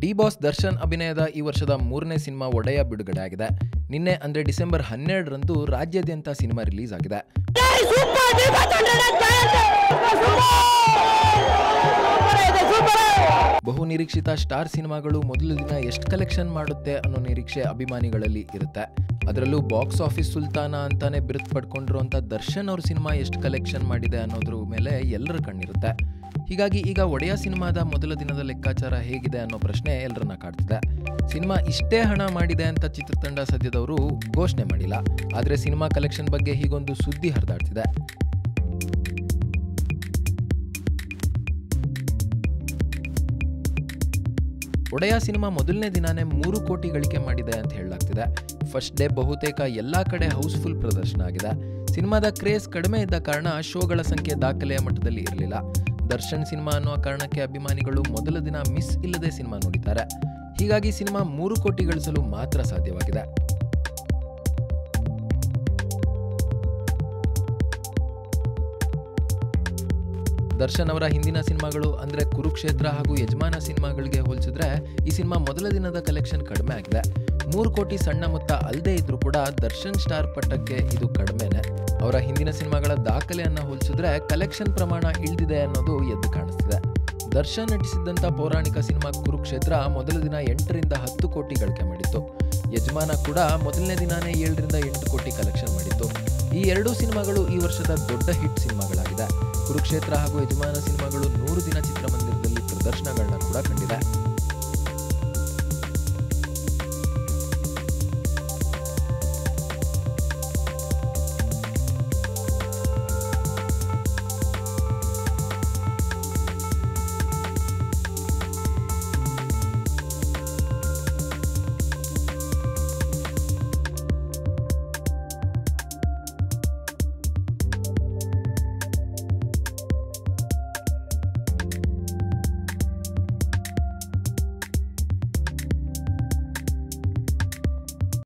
D boss Darshan ಅಭಿನಯದ ಈ ವರ್ಷದ ಮೂರನೇ ಸಿನಿಮಾ ಒಡೆಯ ಬಿಡುಗಡೆ ಆಗಿದೆ ನಿನ್ನೆ ಅಂದ್ರೆ ಡಿಸೆಂಬರ್ ಹನ್ನೆರಡರಂದು ರಾಜ್ಯಾದ್ಯಂತ ಸಿನಿಮಾ ರಿಲೀಸ್ ಆಗಿದೆ ಬಹು ನಿರೀಕ್ಷಿತ ಸ್ಟಾರ್ ಸಿನಿಮಾಗಳು ಮೊದಲ ದಿನ ಎಷ್ಟು ಕಲೆಕ್ಷನ್ ಮಾಡುತ್ತೆ ಅನ್ನೋ ನಿರೀಕ್ಷೆ ಅಭಿಮಾನಿಗಳಲ್ಲಿ ಇರುತ್ತೆ ಅದರಲ್ಲೂ ಬಾಕ್ಸ್ ಆಫೀಸ್ ಸುಲ್ತಾನ ಅಂತಾನೆ ಬಿರುದು ಪಡ್ಕೊಂಡಿರುವಂಥ ದರ್ಶನ್ ಅವ್ರ ಸಿನಿಮಾ ಎಷ್ಟು ಕಲೆಕ್ಷನ್ ಮಾಡಿದೆ ಅನ್ನೋದ್ರ ಮೇಲೆ ಎಲ್ಲರ ಕಣ್ಣಿರುತ್ತೆ ಹೀಗಾಗಿ ಈಗ ಒಡೆಯ ಸಿನಿಮಾದ ಮೊದಲ ದಿನದ ಲೆಕ್ಕಾಚಾರ ಹೇಗಿದೆ ಅನ್ನೋ ಪ್ರಶ್ನೆ ಎಲ್ಲರನ್ನ ಕಾಡ್ತಿದೆ ಸಿನಿಮಾ ಇಷ್ಟೇ ಹಣ ಮಾಡಿದೆ ಅಂತ ಚಿತ್ರತಂಡ ಸದ್ಯದವರು ಘೋಷಣೆ ಮಾಡಿಲ್ಲ ಆದರೆ ಸಿನಿಮಾ ಕಲೆಕ್ಷನ್ ಬಗ್ಗೆ ಹೀಗೊಂದು ಸುದ್ದಿ ಹರಿದಾಡ್ತಿದೆ ಒಡೆಯ ಸಿನಿಮಾ ಮೊದಲನೇ ದಿನಾನೇ ಮೂರು ಕೋಟಿ ಗಳಿಕೆ ಮಾಡಿದೆ ಅಂತ ಹೇಳಲಾಗ್ತಿದೆ ಫಸ್ಟ್ ಡೇ ಬಹುತೇಕ ಎಲ್ಲಾ ಕಡೆ ಹೌಸ್ಫುಲ್ ಪ್ರದರ್ಶನ ಆಗಿದೆ ಸಿನಿಮಾದ ಕ್ರೇಜ್ ಕಡಿಮೆ ಇದ್ದ ಕಾರಣ ಶೋಗಳ ಸಂಖ್ಯೆ ದಾಖಲೆಯ ಮಟ್ಟದಲ್ಲಿ ಇರಲಿಲ್ಲ ದರ್ಶನ್ ಸಿನಿಮಾ ಅನ್ನುವ ಕಾರಣಕ್ಕೆ ಅಭಿಮಾನಿಗಳು ಮೊದಲ ದಿನ ಮಿಸ್ ಇಲ್ಲದೆ ಸಿನಿಮಾ ನೋಡಿದ್ದಾರೆ ಹೀಗಾಗಿ ಸಿನಿಮಾ ಮೂರು ಕೋಟಿ ಗಳಿಸಲು ಮಾತ್ರ ಸಾಧ್ಯವಾಗಿದೆ ದರ್ಶನ್ ಅವರ ಹಿಂದಿನ ಸಿನಿಮಾಗಳು ಅಂದ್ರೆ ಕುರುಕ್ಷೇತ್ರ ಹಾಗೂ ಯಜಮಾನ ಸಿನಿಮಾಗಳಿಗೆ ಹೋಲಿಸಿದ್ರೆ ಈ ಸಿನಿಮಾ ಮೊದಲ ದಿನದ ಕಲೆಕ್ಷನ್ ಕಡಿಮೆ ಆಗಿದೆ ಮೂರು ಕೋಟಿ ಸಣ್ಣ ಮೊತ್ತ ಅಲ್ಲದೆ ಇದ್ರೂ ಕೂಡ ದರ್ಶನ್ ಸ್ಟಾರ್ ಪಟ್ಟಕ್ಕೆ ಇದು ಕಡಿಮೆನೆ ಅವರ ಹಿಂದಿನ ಸಿನಿಮಾಗಳ ದಾಖಲೆಯನ್ನ ಹೋಲಿಸಿದ್ರೆ ಕಲೆಕ್ಷನ್ ಪ್ರಮಾಣ ಇಳಿದಿದೆ ಅನ್ನೋದು ಎದ್ದು ಕಾಣಿಸ್ತಿದೆ ದರ್ಶನ್ ನಟಿಸಿದ್ದಂಥ ಪೌರಾಣಿಕ ಸಿನಿಮಾ ಕುರುಕ್ಷೇತ್ರ ಮೊದಲ ದಿನ ಎಂಟರಿಂದ ಹತ್ತು ಕೋಟಿ ಗಳಿಕೆ ಮಾಡಿತ್ತು ಯಜಮಾನ ಕೂಡ ಮೊದಲನೇ ದಿನಾನೇ ಏಳರಿಂದ ಎಂಟು ಕೋಟಿ ಕಲೆಕ್ಷನ್ ಮಾಡಿತ್ತು ಈ ಎರಡೂ ಸಿನಿಮಾಗಳು ಈ ವರ್ಷದ ದೊಡ್ಡ ಹಿಟ್ ಸಿನಿಮಾಗಳಾಗಿದೆ ಕುರುಕ್ಷೇತ್ರ ಹಾಗೂ ಯಜಮಾನ ಸಿನಿಮಾಗಳು ನೂರು ದಿನ ಚಿತ್ರಮಂದಿರದಲ್ಲಿ ಪ್ರದರ್ಶನಗಳನ್ನ ಕೂಡ ಕಂಡಿದೆ